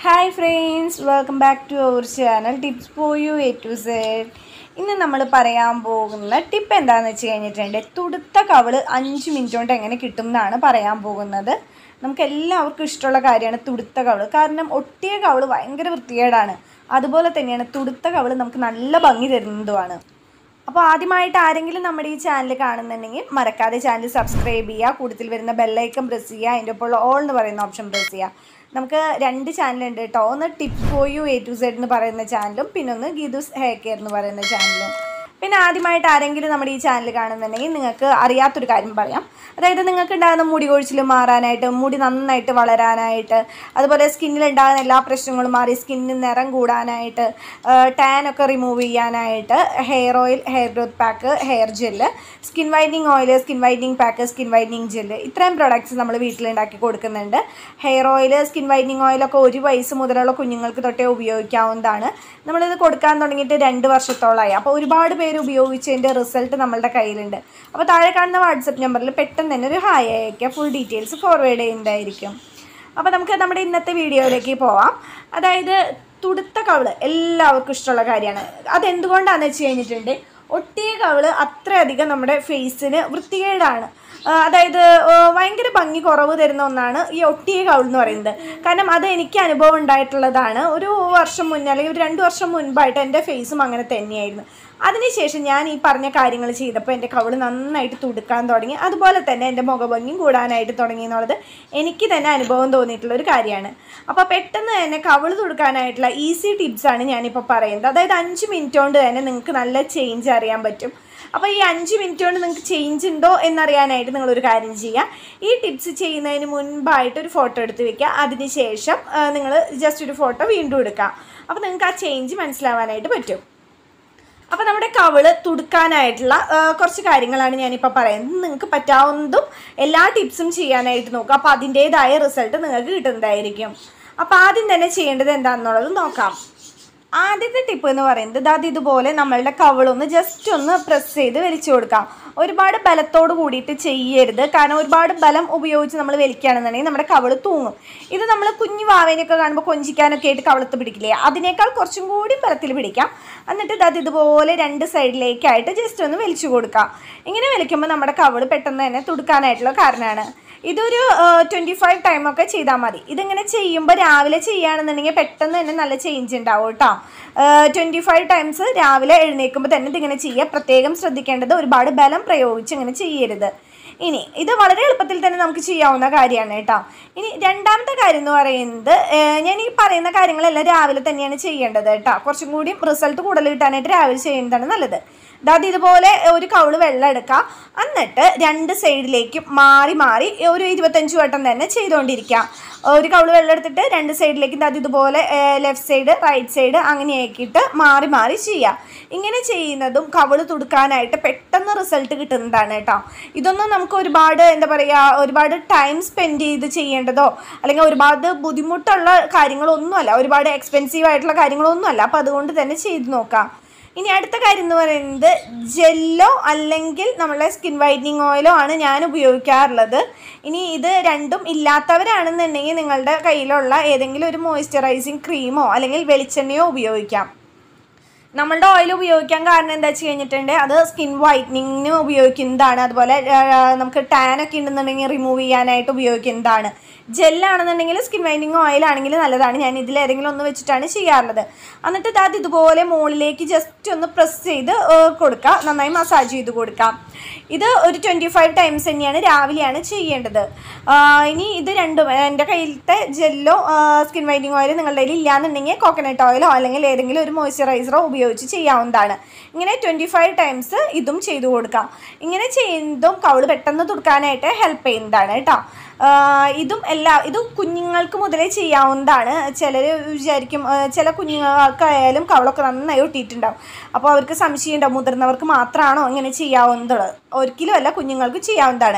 hi friends welcome back to our channel tips for you A to Z ഇന്ന് നമ്മൾ പറയാൻ പോകുന്ന tip എന്താണെന്ന് വെച്ച് കഴിഞ്ഞിട്ടുണ്ട് തുടുത്ത കവള് അഞ്ച് മിനിറ്റ് കൊണ്ട് എങ്ങനെ കിട്ടും എന്നാണ് പറയാൻ പോകുന്നത് നമുക്ക് എല്ലാവർക്കും ഇഷ്ടമുള്ള കാര്യമാണ് തുടുത്ത കവള് കാരണം ഒട്ടിയ കവള് ഭയങ്കര വൃത്തികേടാണ് അതുപോലെ തന്നെയാണ് തുടുത്ത കവള് നമുക്ക് നല്ല ഭംഗി തരുന്നതുമാണ് അപ്പോൾ ആദ്യമായിട്ട് ആരെങ്കിലും നമ്മുടെ ഈ ചാനൽ കാണുന്നുണ്ടെങ്കിൽ മറക്കാതെ ചാനൽ സബ്സ്ക്രൈബ് ചെയ്യുക കൂടുതൽ വരുന്ന ബെല്ലൈക്കൺ പ്രസ് ചെയ്യുക അതിൻ്റെ ഒപ്പം ഓൾ എന്ന് പറയുന്ന ഓപ്ഷൻ പ്രസ് ചെയ്യുക നമുക്ക് രണ്ട് ചാനലുണ്ട് കേട്ടോ ഒന്ന് tip for you A to Z എന്ന് പറയുന്ന ചാനലും പിന്നെ ഒന്ന് ഗീതുസ് ഹെയർ കെയർ എന്ന് പറയുന്ന ചാനലും പിന്നെ ആദ്യമായിട്ട് ആരെങ്കിലും നമ്മുടെ ഈ ചാനൽ കാണുന്നുണ്ടെങ്കിൽ നിങ്ങൾക്ക് അറിയാത്തൊരു കാര്യം പറയാം അതായത് നിങ്ങൾക്ക് ഉണ്ടാകുന്ന മുടി കൊഴിച്ചിൽ മാറാനായിട്ട് മുടി നന്നായിട്ട് വളരാനായിട്ട് അതുപോലെ സ്കിന്നിൽ ഉണ്ടാകുന്ന എല്ലാ പ്രശ്നങ്ങളും മാറി സ്കിന്നിന് നിറം കൂടാനായിട്ട് ടാൻ ഒക്കെ റിമൂവ് ചെയ്യാനായിട്ട് hair oil hair growth pack hair gel skin whitening oil skin whitening pack skin whitening gel ഇത്രയും പ്രൊഡക്ട്സ് നമ്മൾ വീട്ടിലുണ്ടാക്കി കൊടുക്കുന്നുണ്ട് ഹെയർ ഓയിൽ സ്കിൻ വൈറ്റനിങ് ഓയിലൊക്കെ ഒരു വയസ്സ് മുതലുള്ള കുഞ്ഞുങ്ങൾക്ക് തൊട്ടേ ഉപയോഗിക്കാവുന്നതാണ് നമ്മളിത് കൊടുക്കാൻ തുടങ്ങിയിട്ട് രണ്ട് വർഷത്തോളമായി അപ്പോൾ ഒരുപാട് പേര് ഉപയോഗിച്ചതിൻ്റെ റിസൾട്ട് നമ്മളുടെ കയ്യിലുണ്ട് അപ്പോൾ താഴെ കാണുന്ന വാട്സപ്പ് നമ്പറിൽ പെട്ടെന്ന് തന്നെ ഒരു ഹായ് അയക്കുക ഫുൾ ഡീറ്റെയിൽസ് ഫോർവേഡ് ചെയ്യുന്നതായിരിക്കും അപ്പോൾ നമുക്ക് നമ്മുടെ ഇന്നത്തെ വീഡിയോയിലേക്ക് പോവാം അതായത് തുടുത്ത കവള് എല്ലാവർക്കും ഇഷ്ടമുള്ള കാര്യമാണ് അതെന്തുകൊണ്ടാണെന്ന് വെച്ച് കഴിഞ്ഞിട്ടുണ്ട് ഒട്ടിയ കവള് അത്രയധികം നമ്മുടെ ഫേസിന് വൃത്തികേടാണ് ആ, അതായത് ആ, ഭയങ്കര ഭംഗി കുറവ് തരുന്ന ഒന്നാണ് ഈ ഒട്ടിയ കവിൾ എന്ന് പറയുന്നത് കാരണം അത് എനിക്ക് അനുഭവം ഉണ്ടായിട്ടുള്ളതാണ് ഒരു വർഷം മുന്നേ അല്ലെങ്കിൽ ഒരു രണ്ട് വർഷം മുൻപായിട്ട് എൻ്റെ ഫേസും അങ്ങനെ തന്നെയായിരുന്നു അതിനുശേഷം ഞാൻ ഈ പറഞ്ഞ കാര്യങ്ങൾ ചെയ്തപ്പോൾ എൻ്റെ കവിള് നന്നായിട്ട് തുടുക്കാൻ തുടങ്ങി അതുപോലെ തന്നെ എൻ്റെ മുഖഭംഗിയും കൂടാനായിട്ട് തുടങ്ങി എന്നുള്ളത് എനിക്ക് തന്നെ അനുഭവം തോന്നിയിട്ടുള്ള ഒരു കാര്യമാണ് അപ്പോൾ പെട്ടെന്ന് തന്നെ കവിള് തുടുക്കാനായിട്ടുള്ള ഈസി ടിപ്സാണ് ഞാനിപ്പോൾ പറയുന്നത് അതായത് അഞ്ച് മിനിറ്റ് കൊണ്ട് തന്നെ നിങ്ങൾക്ക് നല്ല ചേഞ്ച് അറിയാൻ പറ്റും അപ്പോൾ ഈ അഞ്ച് മിനിറ്റ് കൊണ്ട് നിങ്ങൾക്ക് ചേഞ്ച് ഉണ്ടോ എന്നറിയാനായിട്ട് നിങ്ങളൊരു കാര്യം ചെയ്യുക ഈ ടിപ്സ് ചെയ്യുന്നതിന് മുൻപായിട്ട് ഒരു ഫോട്ടോ എടുത്ത് വെക്കുക അതിനുശേഷം നിങ്ങൾ ജസ്റ്റ് ഒരു ഫോട്ടോ വീണ്ടും എടുക്കുക അപ്പോൾ നിങ്ങൾക്ക് ആ ചേഞ്ച് മനസ്സിലാവാനായിട്ട് പറ്റും അപ്പോൾ നമ്മുടെ കവിള് തുടുക്കാനായിട്ടുള്ള ആ, കുറച്ച് കാര്യങ്ങളാണ് ഞാനിപ്പോൾ പറയുന്നത് നിങ്ങൾക്ക് പറ്റാവുന്നതും എല്ലാ ടിപ്സും ചെയ്യാനായിട്ട് നോക്കുക അപ്പോൾ അതിൻ്റേതായ റിസൾട്ട് നിങ്ങൾക്ക് കിട്ടുന്നതായിരിക്കും അപ്പോൾ ആദ്യം തന്നെ ചെയ്യേണ്ടത് എന്താണെന്നുള്ളത് നോക്കാം ആദ്യത്തെ ടിപ്പ് എന്ന് പറയുന്നത് അത് ഇതുപോലെ നമ്മളുടെ കവിളൊന്ന് ജസ്റ്റ് ഒന്ന് പ്രസ് ചെയ്ത് വലിച്ചു കൊടുക്കാം ഒരുപാട് ബലത്തോട് കൂടിയിട്ട് ചെയ്യരുത് കാരണം ഒരുപാട് ബലം ഉപയോഗിച്ച് നമ്മൾ വലിക്കുകയാണെന്നുണ്ടെങ്കിൽ നമ്മുടെ കവിള് തൂങ്ങും ഇത് നമ്മൾ കുഞ്ഞു വാവേനെയൊക്കെ കാണുമ്പോൾ കൊഞ്ചിക്കാനൊക്കെ ആയിട്ട് കവിളത്ത് പിടിക്കില്ലേ അതിനേക്കാൾ കുറച്ചും കൂടി ബലത്തിൽ പിടിക്കാം എന്നിട്ട് ഇത് അത് ഇതുപോലെ രണ്ട് സൈഡിലേക്കായിട്ട് ജസ്റ്റ് ഒന്ന് വലിച്ചു കൊടുക്കാം ഇങ്ങനെ വലിക്കുമ്പോൾ നമ്മുടെ കവിള് പെട്ടെന്ന് തന്നെ തുടുക്കാനായിട്ടുള്ള കാരണമാണ് ഇതൊരു ട്വൻറ്റി ഫൈവ് ടൈമൊക്കെ ചെയ്താൽ മതി ഇതിങ്ങനെ ചെയ്യുമ്പോൾ രാവിലെ ചെയ്യുകയാണെന്നുണ്ടെങ്കിൽ പെട്ടെന്ന് തന്നെ നല്ല ചേഞ്ച് ഉണ്ടാവും കേട്ടോ ട്വൻറ്റി ഫൈവ് ടൈംസ് രാവിലെ എഴുന്നേൽക്കുമ്പോൾ തന്നെ ഇതിങ്ങനെ ചെയ്യുക പ്രത്യേകം ശ്രദ്ധിക്കേണ്ടത് ഒരുപാട് ബലം പ്രയോഗിച്ച് ഇങ്ങനെ ചെയ്യരുത് ഇനി ഇത് വളരെ എളുപ്പത്തിൽ തന്നെ നമുക്ക് ചെയ്യാവുന്ന കാര്യമാണ് കേട്ടോ ഇനി രണ്ടാമത്തെ കാര്യം എന്ന് പറയുന്നത് ഏഹ്, ഞാൻ ഈ പറയുന്ന കാര്യങ്ങളെല്ലാം രാവിലെ തന്നെയാണ് ചെയ്യേണ്ടത് കേട്ടോ കുറച്ചും കൂടി റിസൾട്ട് കൂടുതൽ കിട്ടാനായിട്ട് രാവിലെ ചെയ്യുന്നതാണ് നല്ലത് അതായത് ഇതുപോലെ ഒരു കൗള് വെള്ളം എടുക്കുക എന്നിട്ട് രണ്ട് സൈഡിലേക്കും മാറി മാറി ഒരു ഇരുപത്തഞ്ച് വട്ടം തന്നെ ചെയ്തുകൊണ്ടിരിക്കുക ഒരു കൗള് വെള്ളം എടുത്തിട്ട് രണ്ട് സൈഡിലേക്ക് അത് ഇതുപോലെ ലെഫ്റ്റ് സൈഡ് റൈറ്റ് സൈഡ് അങ്ങനെയാക്കിയിട്ട് മാറി മാറി ചെയ്യുക ഇങ്ങനെ ചെയ്യുന്നതും കവിള് തുടുക്കാനായിട്ട് പെട്ടെന്ന് റിസൾട്ട് കിട്ടുന്നതാണ് കേട്ടോ ഇതൊന്നും നമുക്ക് ഒരുപാട് എന്താ പറയുക ഒരുപാട് ടൈം സ്പെൻഡ് ചെയ്ത് ചെയ്യേണ്ടതോ അല്ലെങ്കിൽ ഒരുപാട് ബുദ്ധിമുട്ടുള്ള കാര്യങ്ങളൊന്നുമല്ല ഒരുപാട് എക്സ്പെൻസീവ് ആയിട്ടുള്ള കാര്യങ്ങളൊന്നുമല്ല അപ്പോൾ അതുകൊണ്ട് തന്നെ ചെയ്ത് നോക്കാം ഇനി അടുത്ത കാര്യം എന്ന് പറയുന്നത് ജെല്ലോ അല്ലെങ്കിൽ നമ്മളെ സ്കിൻ വൈറ്റനിങ് ഓയിലോ ആണ് ഞാൻ ഉപയോഗിക്കാറുള്ളത് ഇനി ഇത് രണ്ടും ഇല്ലാത്തവരാണെന്നുണ്ടെങ്കിൽ നിങ്ങളുടെ കയ്യിലുള്ള ഏതെങ്കിലും ഒരു മോയ്സ്ചറൈസിങ് ക്രീമോ അല്ലെങ്കിൽ വെളിച്ചെണ്ണയോ ഉപയോഗിക്കാം നമ്മളുടെ ഓയിൽ ഉപയോഗിക്കാൻ കാരണം എന്താ വെച്ച് കഴിഞ്ഞിട്ടുണ്ട് അത് സ്കിൻ വൈറ്റനിങ്ങിന് ഉപയോഗിക്കുന്നതാണ് അതുപോലെ ആ, നമുക്ക് ടാൻ ഒക്കെ ഉണ്ടെന്നുണ്ടെങ്കിൽ റിമൂവ് ചെയ്യാനായിട്ട് ഉപയോഗിക്കുന്നതാണ് ജെല്ലാണെന്നുണ്ടെങ്കിൽ സ്കിൻ വൈറ്റനിങ് ഓയിൽ ആണെങ്കിൽ നല്ലതാണ് ഞാൻ ഇതിൽ ഏതെങ്കിലും ഒന്ന് വെച്ചിട്ടാണ് ചെയ്യാറുള്ളത് എന്നിട്ട് ഇത് അത് ഇതുപോലെ മുകളിലേക്ക് ജസ്റ്റ് ഒന്ന് പ്രസ് ചെയ്ത് ആ, കൊടുക്കുക നന്നായി മസാജ് ചെയ്ത് കൊടുക്കാം ഇത് ഒരു ട്വൻറ്റി ഫൈവ് ടൈംസ് തന്നെയാണ് രാവിലെയാണ് ചെയ്യേണ്ടത് ആ, ഇനി ഇത് രണ്ടും എൻ്റെ കയ്യിലത്തെ ജെല്ലോ സ്കിൻ വൈറ്റിംഗ് ഓയിൽ നിങ്ങളുടെ കയ്യിൽ ഇല്ലാന്നുണ്ടെങ്കിൽ കോക്കനട്ട് ഓയിലോ അല്ലെങ്കിൽ ഏതെങ്കിലും ഒരു മോയ്സ്ചറൈസറോ ഉപയോഗിച്ച് ചെയ്യാവുന്നതാണ് ഇങ്ങനെ ട്വൻറ്റി ഫൈവ് ടൈംസ് ഇതും ചെയ്തു കൊടുക്കാം ഇങ്ങനെ ചെയ്യുന്നതും കവിള് പെട്ടെന്ന് തുടുക്കാനായിട്ട് ഹെൽപ്പ് ചെയ്യുന്നതാണ് കേട്ടോ ആ, ഇതും എല്ലാ ഇത് കുഞ്ഞുങ്ങൾക്ക് മുതലേ ചെയ്യാവുന്നതാണ് ചിലർ വിചാരിക്കും ആ, ചില കുഞ്ഞുങ്ങൾക്കായാലും കവളൊക്കെ നന്നായി ഒട്ടിയിട്ടുണ്ടാവും അപ്പോൾ അവർക്ക് സംശയം ഉണ്ടാവും മുതിർന്നവർക്ക് മാത്രമാണോ ഇങ്ങനെ ചെയ്യാവുന്നത് ഒരിക്കലും അല്ല കുഞ്ഞുങ്ങൾക്ക് ചെയ്യാവുന്നതാണ്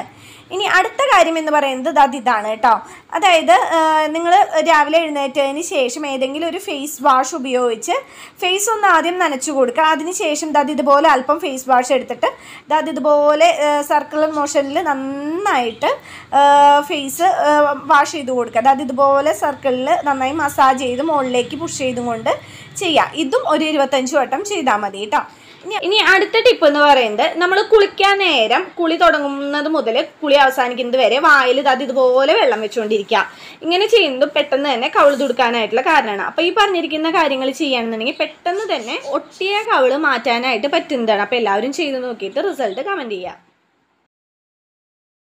ഇനി അടുത്ത കാര്യം എന്ന് പറയുന്നത് അത് ഇതാണ് കേട്ടോ അതായത് നിങ്ങൾ രാവിലെ എഴുന്നേറ്റതിന് ശേഷം ഏതെങ്കിലും ഒരു ഫേസ് വാഷ് ഉപയോഗിച്ച് ഫേസ് ഒന്ന് ആദ്യം നനച്ചു കൊടുക്കുക അതിന് ശേഷം ദാത് ഇതുപോലെ അല്പം ഫേസ് വാഷ് എടുത്തിട്ട് ദാത് ഇതുപോലെ സർക്കുലർ മോഷനിൽ നന്നായിട്ട് ഫേസ് വാഷ് ചെയ്ത് കൊടുക്കുക അതായത് ഇതുപോലെ സർക്കിളിൽ നന്നായി മസാജ് ചെയ്ത് മുകളിലേക്ക് പുഷ് ചെയ്തും കൊണ്ട് ചെയ്യുക ഇതും ഒരു ഇരുപത്തഞ്ച് വട്ടം ചെയ്താൽ മതി കേട്ടോ ഇനി ഇനി അടുത്ത ടിപ്പ് എന്ന് പറയുന്നത് നമ്മൾ കുളിക്കാൻ നേരം കുളി തുടങ്ങുന്നത് മുതൽ കുളി അവസാനിക്കുന്നത് വരെ വായിൽ അത് ഇതുപോലെ വെള്ളം വെച്ചുകൊണ്ടിരിക്കുക ഇങ്ങനെ ചെയ്യുന്നത് പെട്ടെന്ന് തന്നെ കവിള് തുടുക്കാനായിട്ടുള്ള കാരണമാണ് അപ്പോൾ ഈ പറഞ്ഞിരിക്കുന്ന കാര്യങ്ങൾ ചെയ്യുകയാണെന്നുണ്ടെങ്കിൽ പെട്ടെന്ന് തന്നെ ഒട്ടിയ കവിള് മാറ്റാനായിട്ട് പറ്റുന്നതാണ് അപ്പോൾ എല്ലാവരും ചെയ്ത് നോക്കിയിട്ട് റിസൾട്ട് കമൻറ്റ് ചെയ്യുക